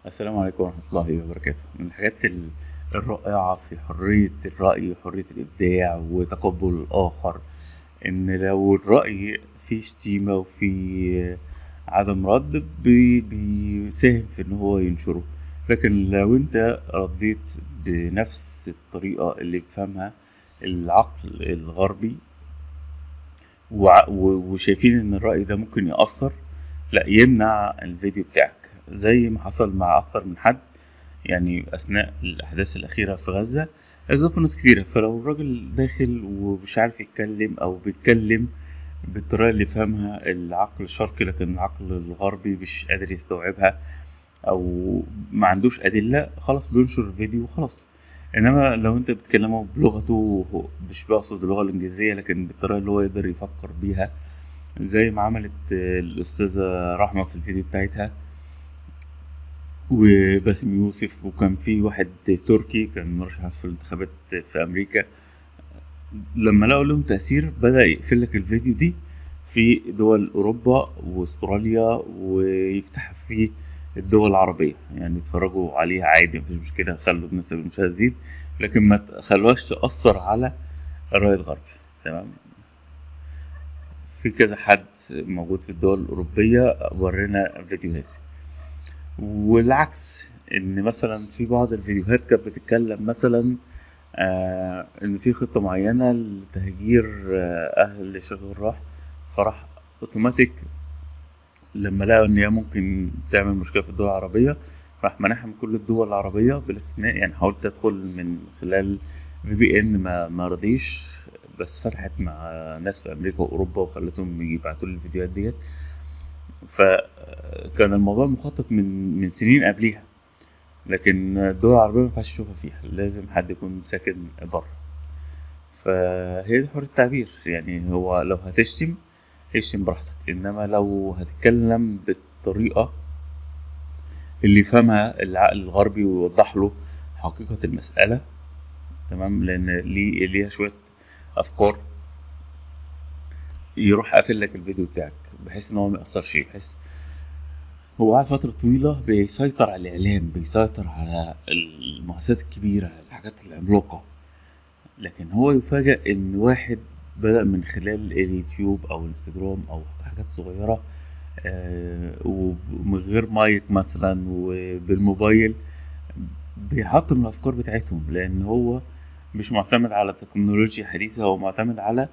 السلام عليكم ورحمة الله وبركاته من الحاجات ال- الرائعة في حرية الرأي وحرية الإبداع وتقبل الآخر إن لو الرأي فيه شتيمة وفيه عدم رد بي- بيساهم في إن هو ينشره لكن لو أنت رديت بنفس الطريقة اللي بيفهمها العقل الغربي وع- و- وشايفين إن الرأي ده ممكن يأثر لا يمنع الفيديو بتاعك زي ما حصل مع أكتر من حد يعني أثناء الأحداث الأخيرة في غزة إضافوا ناس كتيرة فلو الراجل داخل ومش عارف يتكلم أو بيتكلم بالطريقة اللي يفهمها العقل الشرقي لكن العقل الغربي مش قادر يستوعبها أو ما عندوش أدلة خلاص بينشر الفيديو وخلاص إنما لو أنت بتكلمه بلغته هو مش بقصد اللغة الإنجليزية لكن بالطريقة اللي هو يقدر يفكر بيها زي ما عملت الأستاذة رحمة في الفيديو بتاعتها وباسم يوسف وكان في واحد تركي كان مرشح في الانتخابات في أمريكا لما لقوا لهم تأثير بدأ يقفل لك الفيديو دي في دول أوروبا وأستراليا ويفتح في الدول العربية يعني يتفرجوا عليها عادي مفيش مشكلة خلوا نسب المشاهدة تزيد لكن ما تخلوهاش تأثر على الرأي الغربي تمام في كذا حد موجود في الدول الأوروبية ورينا فيديوهات والعكس ان مثلا في بعض الفيديوهات كانت بتتكلم مثلا آه ان في خطه معينه لتهجير آه اهل الشيخ الراح فراح اوتوماتيك لما لقوا ان هي ممكن تعمل مشكله في الدول العربيه راح منعها من كل الدول العربيه بالاستثناء يعني حاولت ادخل من خلال في بي ان ما ما رضيش بس فتحت مع ناس في امريكا واوروبا وخلتهم يبعتوا لي الفيديوهات ديت فكان الموضوع مخطط من من سنين قبليها لكن الدول العربية ما ينفعش تشوفها فيها لازم حد يكون ساكن بره فهي دي حرية التعبير يعني هو لو هتشتم اشتم براحتك انما لو هتتكلم بالطريقة اللي يفهمها العقل الغربي ويوضح له حقيقة المسألة تمام لان ليه ليها شوية افكار يروح قافل لك الفيديو بتاعك بحيث ان هو ما يأثرش بحيث هو قعد فترة طويلة بيسيطر على الإعلام بيسيطر على المؤسسات الكبيرة الحاجات العملاقة لكن هو يفاجأ إن واحد بدأ من خلال اليوتيوب أو الانستجرام أو حاجات صغيرة آه ومن غير مايك مثلا وبالموبايل بيحطم الأفكار بتاعتهم لأن هو مش معتمد على تكنولوجيا حديثة هو معتمد على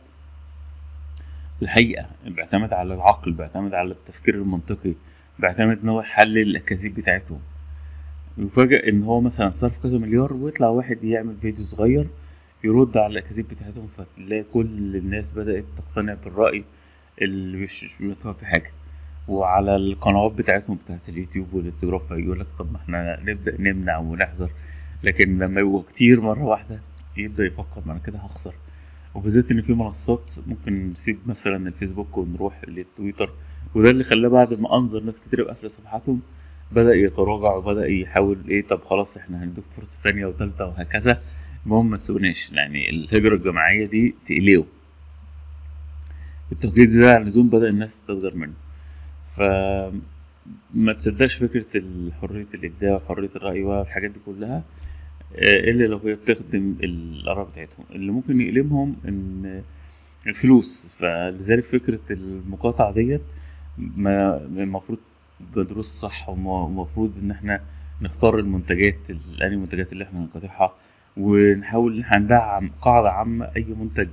الحقيقة بيعتمد على العقل بيعتمد على التفكير المنطقي بيعتمد ان هو يحلل الاكاذيب بتاعتهم يفاجئ ان هو مثلا صرف كذا مليار ويطلع واحد يعمل فيديو صغير يرد على الاكاذيب بتاعتهم فتلاقي كل الناس بدأت تقتنع بالرأي اللي مش مش بيطلع في حاجة وعلى القنوات بتاعتهم بتاعت اليوتيوب والانستجرام فيقول لك طب ما احنا نبدأ نمنع ونحذر لكن لما يبقوا كتير مرة واحدة يبدأ يفكر ما انا كده هخسر وبالذات ان في منصات ممكن نسيب مثلا الفيسبوك ونروح للتويتر وده اللي خلاه بعد ما انظر ناس كتير بقفل صفحاتهم بدا يتراجع وبدا يحاول ايه طب خلاص احنا هنديك فرصه تانية وتالتة وهكذا المهم ما تسيبوناش يعني الهجره الجماعيه دي تقلقوا التوجيه ده عن اللزوم بدا الناس تتغير منه ف ما تصدقش فكرة حرية الإبداع وحرية الرأي والحاجات دي كلها إلا لو هي بتخدم الآراء بتاعتهم اللي ممكن يقلمهم إن الفلوس فلذلك فكرة المقاطعة ديت ما المفروض بدروس صح ومفروض ان احنا نختار المنتجات الاني المنتجات اللي احنا نقاطعها ونحاول ان احنا ندعم قاعدة عامة اي منتج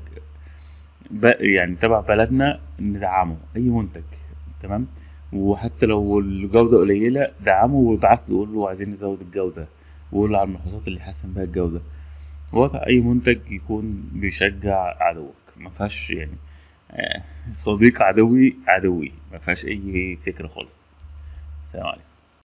يعني تبع بلدنا ندعمه اي منتج تمام وحتى لو الجودة قليلة دعمه وابعت له قول له عايزين نزود الجودة وقول له على الملحوظات اللي يحسن بها الجودة وضع اي منتج يكون بيشجع عدوك ما فيهاش يعني صديق عدوي عدوي ما فيهاش اي فكره خالص السلام عليكم